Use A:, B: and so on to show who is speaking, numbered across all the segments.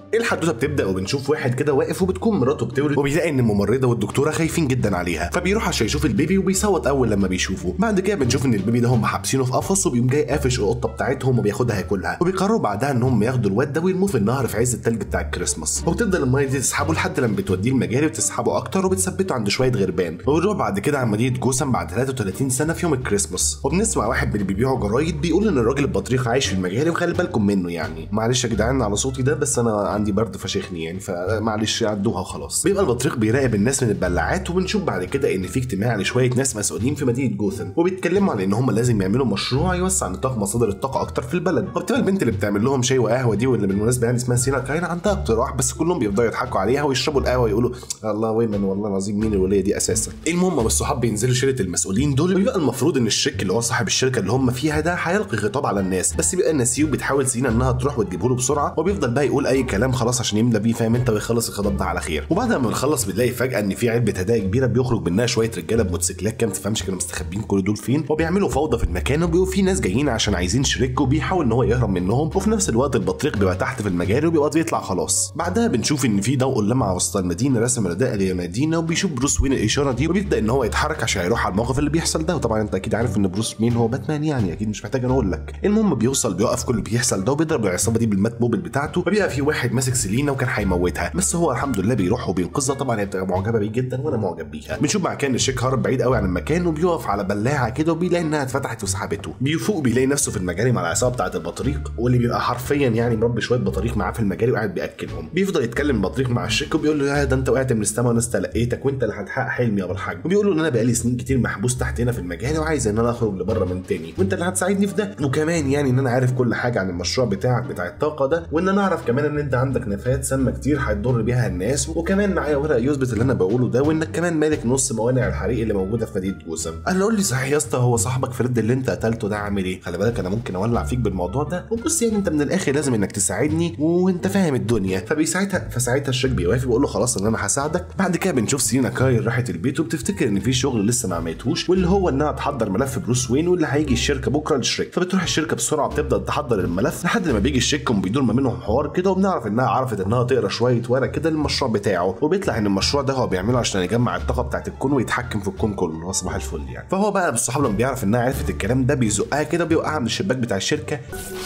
A: الحدوته بتبدا وبنشوف واحد كده واقف وبتكون مراته بتولد وبيلاقي ان الممرضه والدكتوره خايفين جدا عليها فبيروح عشان يشوف البيبي وبيصوت اول لما بيشوفه بعد كده بنشوف ان البيبي ده هم حابسينه في قفص وبيقوم جاي قافش القطه بتاعتهم وبياخدها ياكلها وبيقرروا بعدها ان هم ياخدوا الواد ده ويرموه في النهر في عز التلج بتاع الكريسماس وبتفضل الميه دي تسحبه لحد لما بتوديه المجاري وتسحبه اكتر وبتثبته عند شويه غربان وبنروح بعد كده على مدينه جوسم بعد 33 سنه في يوم الكريسماس وبنسمع واحد من اللي بيبيعوا جرايد بيقول ان الراجل البطريق عايش في المجاري وخلي بالكم منه يعني معلش يا جدعان على صوتي ده بس انا عندي برد فشخني يعني فمعلش عدوها وخلاص بيبقى البطريق بيراقب الناس من البلاعات وبنشوف بعد كده ان في اجتماع لشويه ناس مسؤولين في مدينه جوثن وبيتكلموا عن ان هم لازم يعملوا مشروع يوسع نطاق مصادر الطاقه اكتر في البلد وبتبقى البنت اللي بتعمل لهم شاي وقهوه دي واللي بالمناسبه يعني اسمها سينا كاين عندها اقتراح بس كلهم بيفضلوا يضحكوا عليها ويشربوا القهوه يقولوا الله ويمن والله العظيم مين الوليه دي اساسا المهم الصحاب بينزلوا شله المسؤولين دول ويبقى المفروض ان الشك اللي هو صاحب الشركه اللي هم فيها ده هيلقي خطاب على الناس بس بيبقى نسيو بتحاول سينا انها تروح وتجيبه له بسرعه وبيفضل بقى يقول اي كلام خلاص عشان يملى بيه فاهم انت ويخلص الخطاب ده على خير وبعد ما بنخلص بنلاقي فجاه ان في علبه هدايا كبيره بيخرج منها شويه رجاله بموتوسيكلات كده ما تفهمش كانوا مستخبيين كل دول فين وبيعملوا فوضى في المكان وبيبقوا في ناس جايين عشان عايزين شريك وبيحاول ان هو يهرب منهم وفي نفس الوقت البطريق بيبقى تحت في المجاري وبيبقى بيطلع خلاص بعدها بنشوف ان في ضوء لمع وسط المدينه رسم رداء لينادينا وبيشوف بروس وين الاشاره دي وبيبدا ان هو يتحرك عشان يروح على الموقف اللي بيحصل ده وطبعا انت اكيد عارف ان بروس وين هو باتمان يعني اكيد مش محتاج اقول لك المهم بيوصل بيوقف كل اللي بيحصل ده وبيضرب العصابه دي بالمات موبل بتاعته وبيبقى في واحد ماسك سيلينا وكان هيموتها بس هو الحمد لله بيروح وبينقذها طبعا هي بتبقى معجبه بيه جدا وانا معجب بيها بنشوف مع كان الشيك هرب بعيد قوي عن المكان وبيقف على بلاعه كده وبيلاقي انها اتفتحت وسحبته بيفوق بيلاقي نفسه في المجاري مع العصابه بتاعه البطريق واللي بيبقى حرفيا يعني مربي شويه بطاريق معاه في المجاري وقاعد بياكلهم بيفضل يتكلم البطريق مع الشيك وبيقول له يا ده انت وقعت من السما وانا استلقيتك وانت اللي هتحقق حلمي يا ابو الحاج وبيقول له ان انا بقالي سنين كتير محبوس تحت هنا في المجاري وعايز ان انا اخرج لبره من تاني وانت اللي هتساعدني في ده وكمان يعني ان انا عارف كل حاجه عن المشروع بتاعك بتاع الطاقه ده وان انا اعرف كمان ان انت عندك نفايات سامه كتير هتضر بيها الناس وكمان معايا ورق يثبت اللي انا بقوله ده وانك كمان مالك نص موانع الحريق اللي موجوده في مدينه جوسم قال له قول لي صحيح يا اسطى هو صاحبك فريد اللي انت قتلته ده عامل ايه خلي بالك انا ممكن اولع فيك بالموضوع ده وبص يعني انت من الاخر لازم انك تساعدني وانت فاهم الدنيا فبيساعدها فساعتها الشيك بيوافق بيقول له خلاص ان انا هساعدك بعد كده بنشوف سينا كاير راحت البيت وبتفتكر ان في شغل لسه ما عملتهوش واللي هو انها تحضر ملف بروس وين واللي هيجي الشركه بكره للشريك فبتروح الشركه بسرعه بتبدا تحضر الملف لحد ما بيجي الشيك وبيدور ما بينهم حوار كده وبنعرف انها عرفت انها تقرا شويه ورق كده للمشروع بتاعه وبيطلع ان المشروع ده هو بيعمله عشان يجمع الطاقه بتاعت الكون ويتحكم في الكون كله هو صباح الفل يعني فهو بقى بالصحاب لما بيعرف انها عرفت الكلام ده بيزقها كده بيوقعها من الشباك بتاع الشركه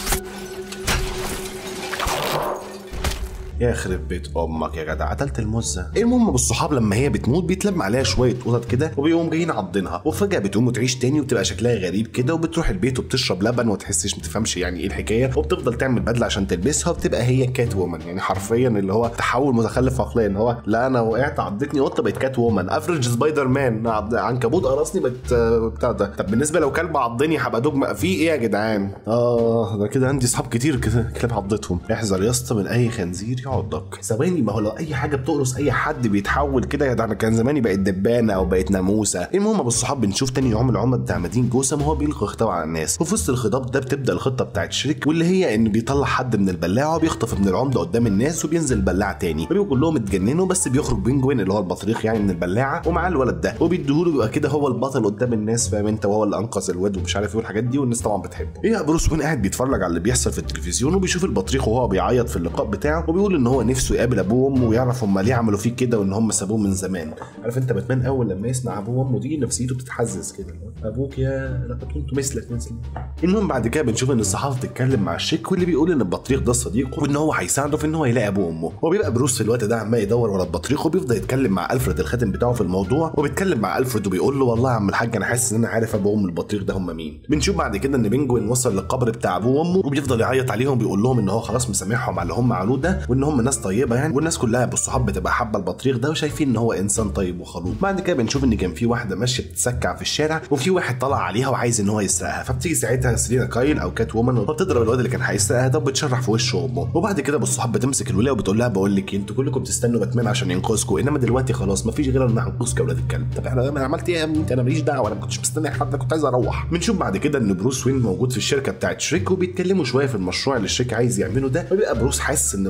A: يخرب بيت امك يا جدع قتلت المزه المهم بالصحاب لما هي بتموت بيتلم عليها شويه قطط كده وبيقوم جايين عضينها وفجاه بتقوم وتعيش تاني وبتبقى شكلها غريب كده وبتروح البيت وبتشرب لبن وتحسش ما تفهمش يعني ايه الحكايه وبتفضل تعمل بدله عشان تلبسها وبتبقى هي كات وومن يعني حرفيا اللي هو تحول متخلف عقليا هو لا انا وقعت عضتني قطه بقت كات وومن افرج سبايدر مان عض- عنكبوت قرصني بقت آه، بتاع ده طب بالنسبه لو كلب عضني هبقى دوج في ايه يا جدعان اه ده كده عندي اصحاب كتير كده كلاب عضتهم احذر يا اسطى من اي خنزير يعضك ثواني ما هو لو اي حاجه بتقرص اي حد بيتحول كده يا ده انا كان زماني بقت دبانه او بقت ناموسه المهم بالصحاب بنشوف تاني يوم العمده بتاع مدينه جوسم وهو بيلقي خطاب على الناس وفي وسط الخطاب ده بتبدا الخطه بتاعت شريك واللي هي ان بيطلع حد من البلاعه وبيخطف من العمده قدام الناس وبينزل البلاعه تاني وبيبقوا كلهم اتجننوا بس بيخرج بينجوين اللي هو البطريق يعني من البلاعه ومعاه الولد ده وبيديهوله بيبقى كده هو البطل قدام الناس فاهم انت وهو اللي انقذ الواد ومش عارف ايه والحاجات دي والناس طبعا بتحبه ايه بروس وين قاعد بيتفرج على اللي بيحصل في التلفزيون وبيشوف البطريق وهو بيعيط في اللقاء بتاعه وبيقول ان هو نفسه يقابل ابوه وامه ويعرف هم ليه عملوا فيه كده وان هم سابوه من زمان عارف انت باتمان اول لما يسمع ابوه وامه دي نفسيته بتتحزز كده ابوك يا لقد كنت مثلك مثلي المهم بعد كده بنشوف ان الصحافه بتتكلم مع الشيك واللي بيقول ان البطريق ده صديقه وان هو هيساعده في ان هو يلاقي ابوه وامه وبيبقى بروس في الوقت ده عمال يدور ورا البطريق وبيفضل يتكلم مع الفريد الخاتم بتاعه في الموضوع وبيتكلم مع الفريد وبيقول له والله يا عم الحاج انا حاسس ان انا عارف ابو وام البطريق ده هم مين بنشوف بعد كده ان بينجوين وصل للقبر بتاع ابوه وامه وبيفضل يعيط عليهم بيقول لهم ان هو خلاص مسامحهم على اللي هم عملوه ده وان هم ناس طيبه يعني والناس كلها بالصحاب بتبقى حابه البطريق ده وشايفين ان هو انسان طيب وخلوق بعد كده بنشوف ان كان في واحده ماشيه بتتسكع في الشارع وفي واحد طلع عليها وعايز ان هو يسرقها فبتيجي ساعتها سيلينا كايل او كات وومن فبتضرب الواد اللي كان هيسرقها ده وبتشرح في وشه امه وبعد كده بالصحاب بتمسك الولايه وبتقول لها بقول لك إيه، انتوا كلكم تستنوا باتمان عشان ينقذكم انما دلوقتي خلاص مفيش غير ان هنقذكم يا ولاد الكلب طب احنا انا عملت ايه يا ابني انا ماليش دعوه انا ما كنتش مستني حد أنا كنت عايز اروح بنشوف بعد كده ان بروس وين موجود في الشركه بتاعت شريك وبيتكلموا شويه في المشروع اللي الشريك عايز يعمله ده فبيبقى بروس حاسس ان الموضوع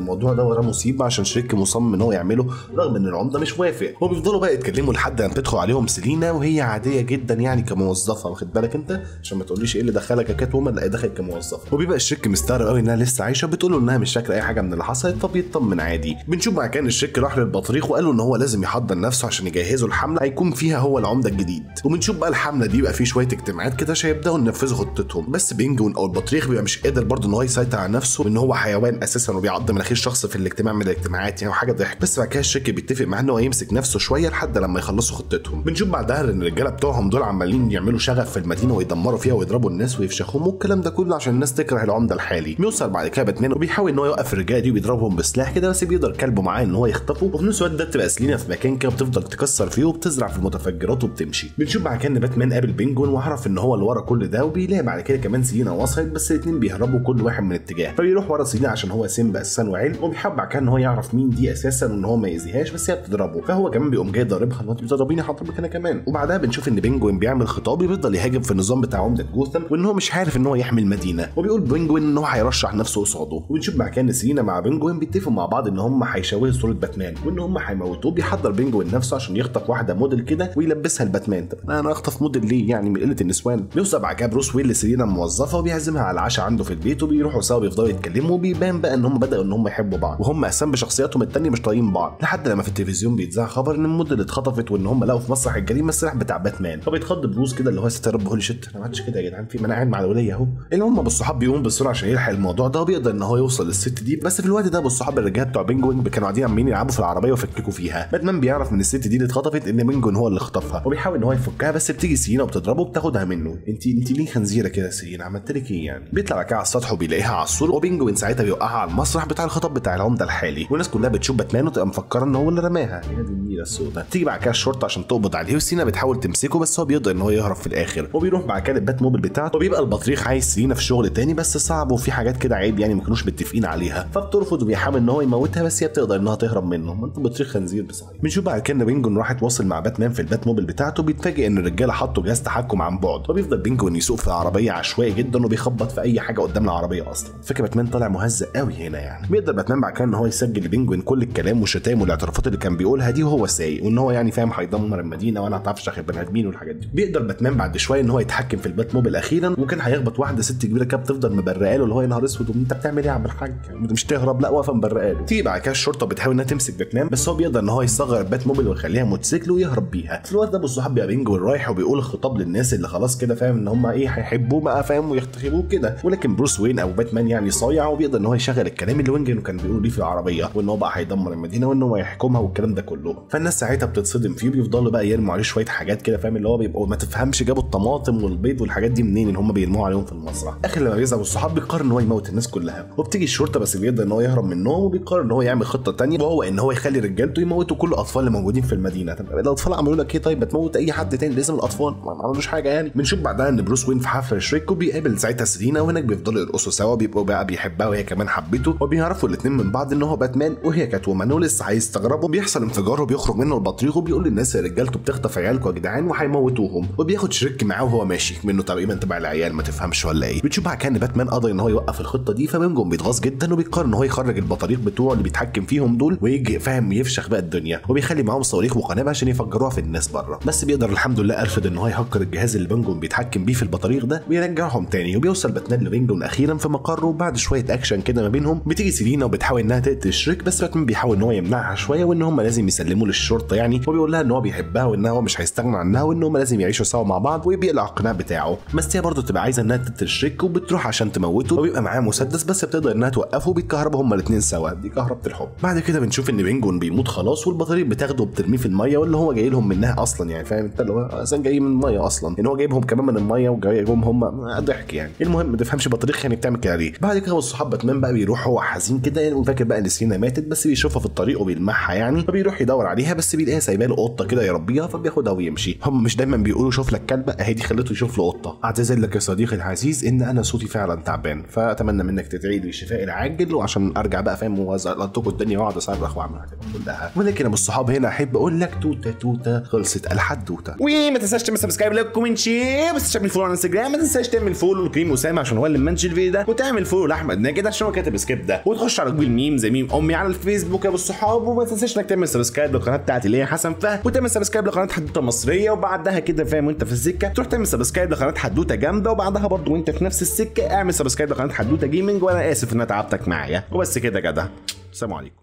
A: ده وراه مصيبه عشان شريك مصمم ان هو يعمله رغم ان العمده مش وافق وبيفضلوا بقى يتكلموا لحد ما بتدخل عليهم سيلينا وهي عاديه جدا يعني كموظفه واخد بالك انت عشان ما تقوليش ايه اللي دخلك يا كات وومن لا دخلت كموظفه وبيبقى الشريك مستغرب قوي انها لسه عايشه بتقول له انها مش فاكره اي حاجه من اللي حصلت فبيطمن عادي بنشوف بقى كان الشريك راح للبطريق وقال له ان هو لازم يحضر نفسه عشان يجهزوا الحمله هيكون فيها هو العمده الجديد وبنشوف بقى الحمله دي بقى في شويه اجتماعات كده عشان يبداوا ينفذوا خطتهم بس بينجون او البطريق بيبقى مش قادر برضه ان هو يسيطر على نفسه وان هو حيوان اساسا وبيعض مناخير شخص في الاجتماع من الاجتماعات يعني وحاجه ضحك بس بعد كده الشريك بيتفق معاه ان هو يمسك نفسه شويه لحد لما يخلصوا خطتهم بنشوف بعدها ان الرجاله بتوعهم دول عمالين يعملوا شغف في المدينه ويدمروا فيها ويضربوا الناس ويفشخوهم والكلام ده كله عشان الناس تكره العمده الحالي بيوصل بعد كده باتمان وبيحاول ان هو يوقف الرجاله دي وبيضربهم بسلاح كده بس بيقدر كلبه معاه ان هو يخطفه وفي نفس الوقت ده بتبقى سلينا في مكان كده بتفضل تكسر فيه وبتزرع في المتفجرات وبتمشي بنشوف بعد كده ان باتمان قابل بينجون وعرف ان هو اللي ورا كل ده وبيلاقي بعد كده كمان سيلينا وصلت بس الاثنين بيهربوا كل واحد من اتجاه فبيروح ورا سيلينا عشان هو سيمبا اساسا وعلم وبيحب بعد كده ان هو يعرف مين دي اساسا وان هو ما يأذيهاش بس هي بتضربه فهو كمان بيقوم جاي ضاربها انت بتضربيني هضربك انا كمان وبعدها بنشوف ان بينجوين بيعمل خطاب بيفضل يهاجم في النظام بتاع عمده جوثام وان هو مش عارف ان هو يحمي المدينه وبيقول بينجوين ان هو هيرشح نفسه قصاده وبنشوف بعد كده ان سيلينا مع بينجوين بيتفقوا مع بعض ان هم هيشوهوا صوره باتمان وان هم هيموتوه بيحضر بينجوين نفسه عشان يخطف واحده موديل كده ويلبسها لباتمان طب انا اخطف موديل ليه يعني من قله النسوان بيوصل بعد كده بروس ويل لسيلينا الموظفه وبيعزمها على العشاء عنده في البيت وبيروحوا سوا بيفضلوا يتكلموا وبيبان بقى ان هم بداوا ان هم يحبوا بعض وهم اساسا بشخصياتهم التانية مش طايقين بعض لحد لما في التلفزيون بيتذاع خبر ان الموديل اتخطفت وان هم لقوا في مسرح الجريمه السلاح بتاع باتمان فبيتخض بروس كده اللي هو يا رب هولي شيت انا ما عملتش كده يا جدعان في ما انا قاعد مع الوليه اهو المهم ابو الصحاب بيقوم بسرعه عشان يلحق الموضوع ده وبيقدر ان هو يوصل للست دي بس في الوقت ده ابو الصحاب الرجاله بتوع بينجوين كانوا قاعدين عمالين يلعبوا في العربيه ويفككوا فيها باتمان بيعرف من الست دي اللي اتخطفت ان بينجوين هو اللي خطفها وبيحاول ان هو يفكها بس بتيجي سينا وبتضربه وبتاخدها منه انت انت ليه خنزيره كده يا سينا عملت لك ايه يعني بيطلع بعد كده على السطح وبيلاقيها على السور وبينجوين ساعتها بيوقعها على المسرح بتاع الخطاب بتاع العمده الحالي والناس كلها بتشوف باتمان وتبقى مفكره ان هو اللي رماها يا دي النيله السوداء تيجي بعد كده الشرطه عشان تقبض عليه وسينا بتحاول تمسكه بس هو بيقدر ان هو يهرب في الاخر وبيروح بعد كده البات موبيل بتاعته وبيبقى البطريق عايز سينا في شغل تاني بس صعب وفي حاجات كده عيب يعني ما كانوش متفقين عليها فبترفض وبيحاول ان هو يموتها بس هي بتقدر انها تهرب منه ما انت بطريق خنزير بصحيح بنشوف بعد كده بينجون راح يتواصل مع باتمان في البات موبيل بتاعته بيتفاجئ ان الرجاله حطوا جهاز تحكم عن بعد وبيفضل بينجون يسوق في العربيه عشوائي جدا وبيخبط في اي حاجه قدام العربيه اصلا فكره باتمان طالع مهزأ قوي هنا يعني بيقدر باتمان بعد كده ان هو يسجل لبينجوين كل الكلام والشتايم والاعترافات اللي كان بيقولها دي وهو سايق وان هو يعني فاهم هيدمر المدينه وانا هتعرفش اخر بني ادمين والحاجات دي بيقدر باتمان بعد شويه ان هو يتحكم في البات موبيل اخيرا وكان هيخبط واحده ست كبيره كده بتفضل مبرقه له اللي هو يا نهار اسود انت بتعمل ايه يا عم الحاج انت مش تهرب لا واقفه مبرقه له تيجي بعد كده الشرطه بتحاول انها تمسك باتمان بس هو بيقدر ان هو يصغر البات موبيل ويخليها موتوسيكل ويهرب بيها في الوقت ده ابو الصحاب بيبقى بينجوين رايح وبيقول الخطاب للناس اللي خلاص كده فاهم ان هم ايه هيحبوه بقى فاهم ويختخبوه كده ولكن بروس وين او باتمان يعني صايع وبيقدر ان هو يشغل الكلام اللي وينجن كان بيقول ليه في العربيه وان هو بقى هيدمر المدينه وان هو هيحكمها والكلام ده كله فالناس ساعتها بتتصدم فيه وبيفضلوا بقى يرموا عليه شويه حاجات كده فاهم اللي هو بيبقوا ما تفهمش جابوا الطماطم والبيض والحاجات دي منين ان هم بيرموها عليهم في المسرح اخر لما بيزعل الصحاب بيقرر ان هو يموت الناس كلها وبتيجي الشرطه بس بيقدر ان هو يهرب منهم وبيقرر ان هو يعمل خطه تانية وهو ان هو يخلي رجالته يموتوا كل الاطفال اللي موجودين في المدينه طب الاطفال عملوا لك ايه طيب بتموت اي حد تاني لازم الاطفال ما عملوش حاجه يعني بنشوف بعدها ان بروس وين في حفله شريك وبيقابل ساعتها سيرينا وهناك بيفضلوا يرقصوا سوا بيبقوا بقى بيحبها وهي كمان حبته وبيعرفوا الاثنين من بعض ان هو باتمان وهي كانت وومن ولسه هيستغربوا بيحصل انفجار وبيخرج منه البطريق وبيقول للناس يا رجالته بتخطف عيالكم يا جدعان وهيموتوهم وبياخد شريك معاه وهو ماشي منه تقريبا تبع العيال ما تفهمش ولا ايه بتشوف بقى كان باتمان قدر ان هو يوقف الخطه دي فبينجم بيتغاظ جدا وبيقرر ان هو يخرج البطاريق بتوعه اللي بيتحكم فيهم دول ويجي فاهم يفشخ بقى الدنيا وبيخلي معاهم صواريخ وقنابل عشان يفجروها في الناس بره بس بيقدر الحمد لله ارفض ان هو يهكر الجهاز اللي بينجم بيتحكم بيه في البطاريق ده ويرجعهم تاني وبيوصل باتمان لبينجون اخيرا في مقره وبعد شويه اكشن كده ما بينهم بتيجي سيلينا وبتحاول انها تقتل شريك بس باتمان بيحاول ان هو يمنعها شويه وان هم لازم يسلموه للشرطه يعني وبيقول لها ان هو بيحبها وان هو مش هيستغنى عنها وان هم لازم يعيشوا سوا مع بعض وبيقلع القناع بتاعه بس هي برضه تبقى عايزه انها تقتل شريك وبتروح عشان تموته وبيبقى معاه مسدس بس بتقدر انها توقفه وبيتكهربوا هما الاثنين سوا دي كهربة الحب بعد كده بنشوف ان بينجون بيموت خلاص والبطاريق بتاخده وبترميه في الميه واللي هو جاي لهم منها اصلا يعني فاهم انت اللي هو اصلا جاي من الميه اصلا ان هو جايبهم كمان من الميه وجايبهم هم ضحك يعني المهم ما تفهمش بطريق يعني بتعمل كده ليه بعد كده والصحاب باتمان بقى بيروح هو حزين كده يعني وفاكر بقى ان سينا ماتت بس بيشوفها في الطريق وبيلمحها يعني فبيروح يدور عليها عليها بس بيلاقيها سايبه له قطه كده يربيها فبياخدها ويمشي هم مش دايما بيقولوا شوف لك كلبه اهي دي خلته يشوف له قطه اعتذر لك يا صديقي العزيز ان انا صوتي فعلا تعبان فاتمنى منك تدعي لي الشفاء العاجل وعشان ارجع بقى فاهم وازقلطكم الدنيا واقعد اصرخ واعمل الحاجات كلها ولكن يا ابو الصحاب هنا احب اقول لك توته توته خلصت الحدوته
B: وما تنساش تعمل سبسكرايب لايك كومنت شير ما تنساش تعمل فولو على الانستجرام ما تنساش تعمل فولو لكريم اسامه عشان هو اللي منشن الفيديو ده وتعمل فولو لاحمد ناجد عشان هو كاتب سكيب ده وتخش على جوجل ميم زي ميم امي على الفيسبوك يا ابو الصحاب وما تنساش انك تعمل سبسكرايب للقناه بتاعتي اللي هي حسن فهد وتعمل سبسكرايب لقناه حدوته مصريه وبعدها كده فاهم وانت في السكه تروح تعمل سبسكرايب لقناه حدوته جامده وبعدها برضه وانت في نفس السكه اعمل سبسكرايب لقناه حدوته جيمنج وانا اسف ان انا تعبتك معايا وبس كده يا جدع السلام عليكم